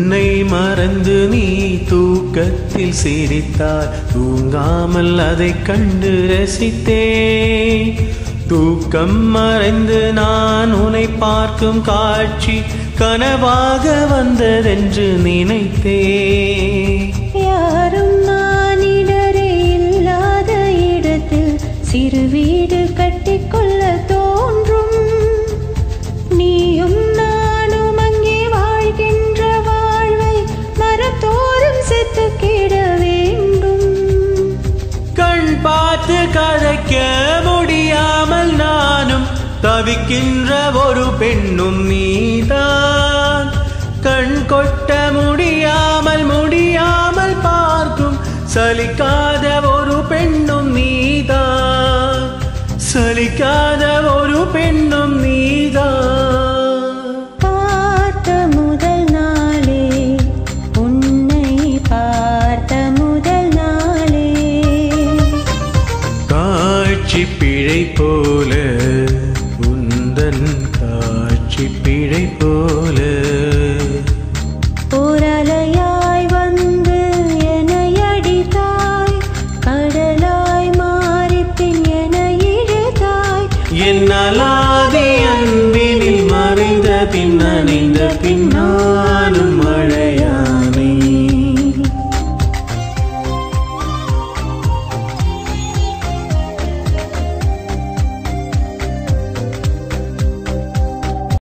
உன்னை மறந்து நீ தூக்கத்தில் சிரித்தாய் தூங்காமல் அதை கண்டு ரசித்தேன் தூக்கம் மறைந்து நான் உன்னை பார்க்கும் காட்சி கனவாக வந்ததென்று நினைத்தேன் யாரும் மானிடரே இல்லாத இடத்தில் சிறு வீடு கட்டிக்கொள்ள தோன்றும் நீயும் நானும் அங்கே வாழ்கின்ற வாழ்வை மரத்தோறும் செத்து கிட வேண்டும் கண் பார்த்து கதைக்க முடியாமல் நானும் தவிக்கின்ற ஒரு பெண்ணும் நீதான் கண் கொட்ட முடியாமல் முடியாமல் பார்க்கும் சலிக்காத ஒரு பெண்ணும் நீதான் சலிக்காத ஒரு பெண்ணும் நீதான் பார்த்த முதல் நாளே உன்னை பார்த்த முதல் நாளே காட்சி பிழை போல உந்தன் காட்சி பிழை போல ஓரலையாய் வந்து என்னை அடித்தாய் கடலாய் மாறி பின் என்னை இழுத்தாய் என் அலாதி அன்பினில் மறைந்த பின் அணைந்த பின்னோ